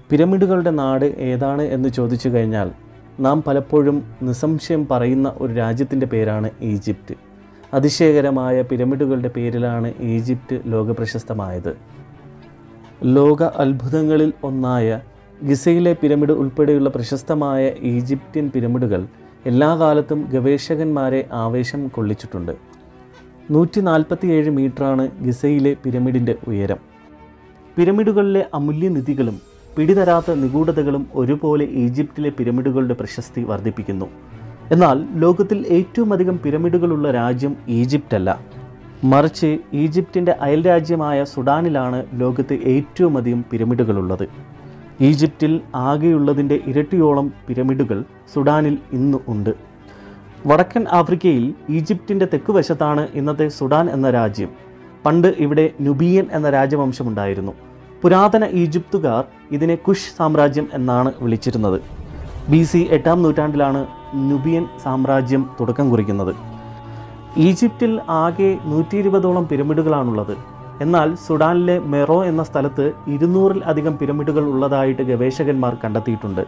പിരമിഡുകളുടെ നാട് ഏതാണ് എന്ന് ചോദിച്ചു കഴിഞ്ഞാൽ നാം പലപ്പോഴും നിസ്സംശയം പറയുന്ന ഒരു രാജ്യത്തിൻ്റെ പേരാണ് ഈജിപ്റ്റ് അതിശയകരമായ പിരമിഡുകളുടെ പേരിലാണ് ഈജിപ്റ്റ് ലോകപ്രശസ്തമായത് ലോക അത്ഭുതങ്ങളിൽ ഒന്നായ ഗിസയിലെ പിരമിഡ് ഉൾപ്പെടെയുള്ള പ്രശസ്തമായ ഈജിപ്ഷ്യൻ പിരമിഡുകൾ എല്ലാ കാലത്തും ഗവേഷകന്മാരെ ആവേശം കൊള്ളിച്ചിട്ടുണ്ട് നൂറ്റി നാൽപ്പത്തിയേഴ് മീറ്ററാണ് ഗിസയിലെ പിരമിഡിൻ്റെ ഉയരം പിരമിഡുകളിലെ അമൂല്യനിധികളും പിടിതരാത്ത നിഗൂഢതകളും ഒരുപോലെ ഈജിപ്തിലെ പിരമിഡുകളുടെ പ്രശസ്തി വർദ്ധിപ്പിക്കുന്നു എന്നാൽ ലോകത്തിൽ ഏറ്റവും അധികം പിരമിഡുകളുള്ള രാജ്യം ഈജിപ്റ്റല്ല മറിച്ച് ഈജിപ്തിൻ്റെ അയൽരാജ്യമായ സുഡാനിലാണ് ലോകത്ത് ഏറ്റവും അധികം പിരമിഡുകളുള്ളത് ഈജിപ്തിൽ ആകെയുള്ളതിൻ്റെ ഇരട്ടിയോളം പിരമിഡുകൾ സുഡാനിൽ ഇന്ന് ഉണ്ട് വടക്കൻ ആഫ്രിക്കയിൽ ഈജിപ്തിൻ്റെ തെക്കുവശത്താണ് ഇന്നത്തെ സുഡാൻ എന്ന രാജ്യം പണ്ട് ഇവിടെ നുബിയൻ എന്ന രാജവംശമുണ്ടായിരുന്നു പുരാതന ഈജിപ്തുകാർ ഇതിനെ കുഷ് സാമ്രാജ്യം എന്നാണ് വിളിച്ചിരുന്നത് ബി സി എട്ടാം നൂറ്റാണ്ടിലാണ് നുബിയൻ സാമ്രാജ്യം തുടക്കം കുറിക്കുന്നത് ഈജിപ്തിൽ ആകെ നൂറ്റി ഇരുപതോളം പിരമിഡുകളാണുള്ളത് എന്നാൽ സുഡാനിലെ മെറോ എന്ന സ്ഥലത്ത് ഇരുന്നൂറിൽ അധികം പിരമിഡുകൾ ഉള്ളതായിട്ട് ഗവേഷകന്മാർ കണ്ടെത്തിയിട്ടുണ്ട്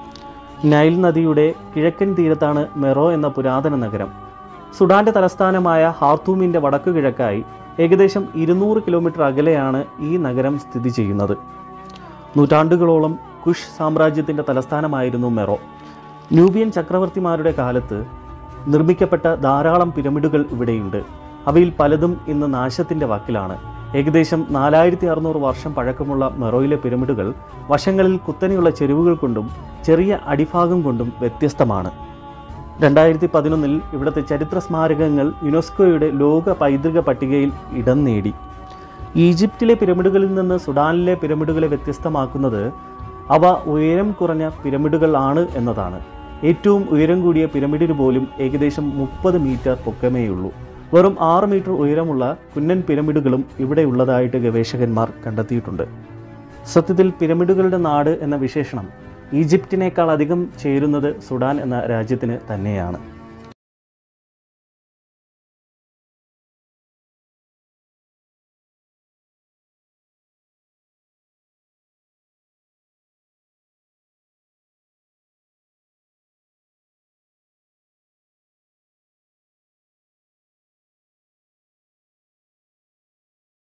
നൈൽ നദിയുടെ കിഴക്കൻ തീരത്താണ് മെറോ എന്ന പുരാതന നഗരം സുഡാന്റെ തലസ്ഥാനമായ ഹാർത്തൂമിൻ്റെ വടക്കു കിഴക്കായി ഏകദേശം ഇരുന്നൂറ് കിലോമീറ്റർ അകലെയാണ് ഈ നഗരം സ്ഥിതി ചെയ്യുന്നത് നൂറ്റാണ്ടുകളോളം കുഷ് സാമ്രാജ്യത്തിൻ്റെ തലസ്ഥാനമായിരുന്നു മെറോ ന്യൂബിയൻ ചക്രവർത്തിമാരുടെ കാലത്ത് നിർമ്മിക്കപ്പെട്ട ധാരാളം പിരമിഡുകൾ ഇവിടെയുണ്ട് അവയിൽ പലതും ഇന്ന് നാശത്തിൻ്റെ വാക്കിലാണ് ഏകദേശം നാലായിരത്തി അറുന്നൂറ് വർഷം പഴക്കമുള്ള മെറോയിലെ പിരമിഡുകൾ വശങ്ങളിൽ കുത്തനെയുള്ള ചെരുവുകൾ കൊണ്ടും ചെറിയ അടിഭാഗം കൊണ്ടും വ്യത്യസ്തമാണ് രണ്ടായിരത്തി പതിനൊന്നിൽ ഇവിടുത്തെ ചരിത്ര സ്മാരകങ്ങൾ യുനെസ്കോയുടെ ലോക പൈതൃക പട്ടികയിൽ ഇടം നേടി ഈജിപ്തിലെ പിരമിഡുകളിൽ നിന്ന് സുഡാനിലെ പിരമിഡുകളെ വ്യത്യസ്തമാക്കുന്നത് അവ ഉയരം കുറഞ്ഞ പിരമിഡുകൾ ആണ് എന്നതാണ് ഏറ്റവും ഉയരം കൂടിയ പിരമിഡിന് പോലും ഏകദേശം മുപ്പത് മീറ്റർ പൊക്കമേയുള്ളൂ വെറും ആറ് മീറ്റർ ഉയരമുള്ള കുന്നൻ പിരമിഡുകളും ഇവിടെ ഉള്ളതായിട്ട് ഗവേഷകന്മാർ കണ്ടെത്തിയിട്ടുണ്ട് സത്യത്തിൽ പിരമിഡുകളുടെ നാട് എന്ന വിശേഷണം ഈജിപ്തിനേക്കാൾ അധികം ചേരുന്നത് സുഡാൻ എന്ന രാജ്യത്തിന് തന്നെയാണ്